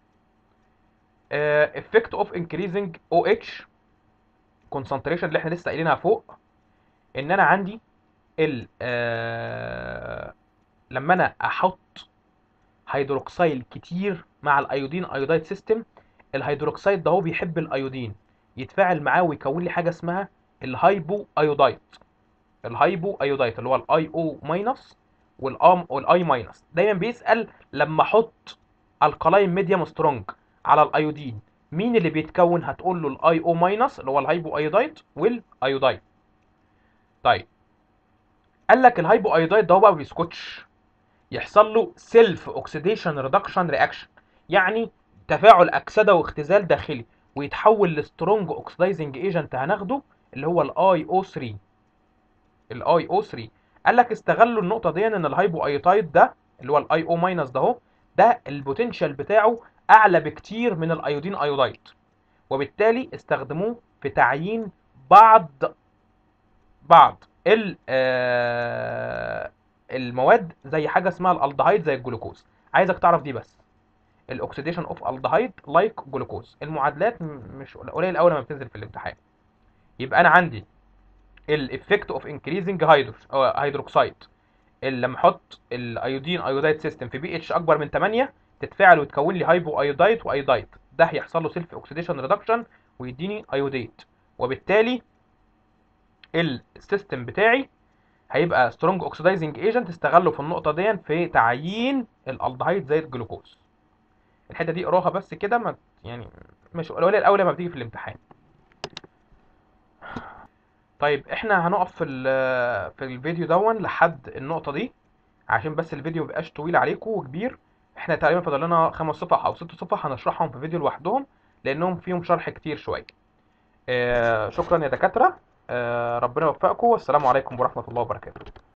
[SPEAKER 1] افكت اوف انكريزنج او اتش كونسنتريشن اللي احنا لسه قايلينها فوق ان انا عندي ال آه لما انا احط هيدروكسيل كتير مع الايودين ايودايد سيستم الهيدروكسيد ده هو بيحب الايودين يتفاعل معاه ويكون لي حاجه اسمها الهايبو ايودايد الهايبو ايودايد اللي هو الاي او ماينس والام والاي ماينس دايما بيسال لما احط الكلاين ميديوم سترونج على الايودين مين اللي بيتكون هتقول له الاي او ماينس اللي هو الهايبو ايودايد والايودايد طيب قال لك الهايبو ايودايد ده هو بقى ما بيسكتش يحصل له سيلف اوكسيديشن ريدكشن رياكشن يعني تفاعل اكسده واختزال داخلي ويتحول لسترونج اوكسيدايزنج ايجنت هناخده اللي هو الاي او 3 الاي او 3 قال لك استغلوا النقطه دي ان الهايبو ايوتايد ده اللي هو الاي او ماينس ده اهو ده البوتنشال بتاعه اعلى بكتير من الايودين ايودايد وبالتالي استخدموه في تعيين بعض بعض ال آه المواد زي حاجه اسمها الالدهايد زي الجلوكوز عايزك تعرف دي بس الاكسيديشن اوف الدهايد لايك جلوكوز المعادلات م- مش قليل قوي لما بتنزل في الامتحان يبقى انا عندي الافكت اوف انكريزنج هيدروكسايد لما احط الايودين ايودايد سيستم في بي اتش اكبر من 8 تتفاعل وتكون لي هايبو ايودايد وايودايد ده هيحصل له سيلف اوكسيديشن ريدكشن ويديني ايوديت وبالتالي السيستم بتاعي هيبقى سترونج اوكسيدايزنج ايجنت استغله في النقطه دي في تعيين الالدهايد زي الجلوكوز الحته دي اقراها بس كده ما يعني مش قليل الاولى ما بتيجي في الامتحان طيب احنا هنقف في ال- في الفيديو دون لحد النقطه دي عشان بس الفيديو ميبقاش طويل عليكم وكبير احنا تقريبا فاضل لنا خمس صفح او ست صفح هنشرحهم في فيديو لوحدهم لانهم فيهم شرح كتير شويه آه شكرا يا دكاتره آه ربنا يوفقكم والسلام عليكم ورحمه الله وبركاته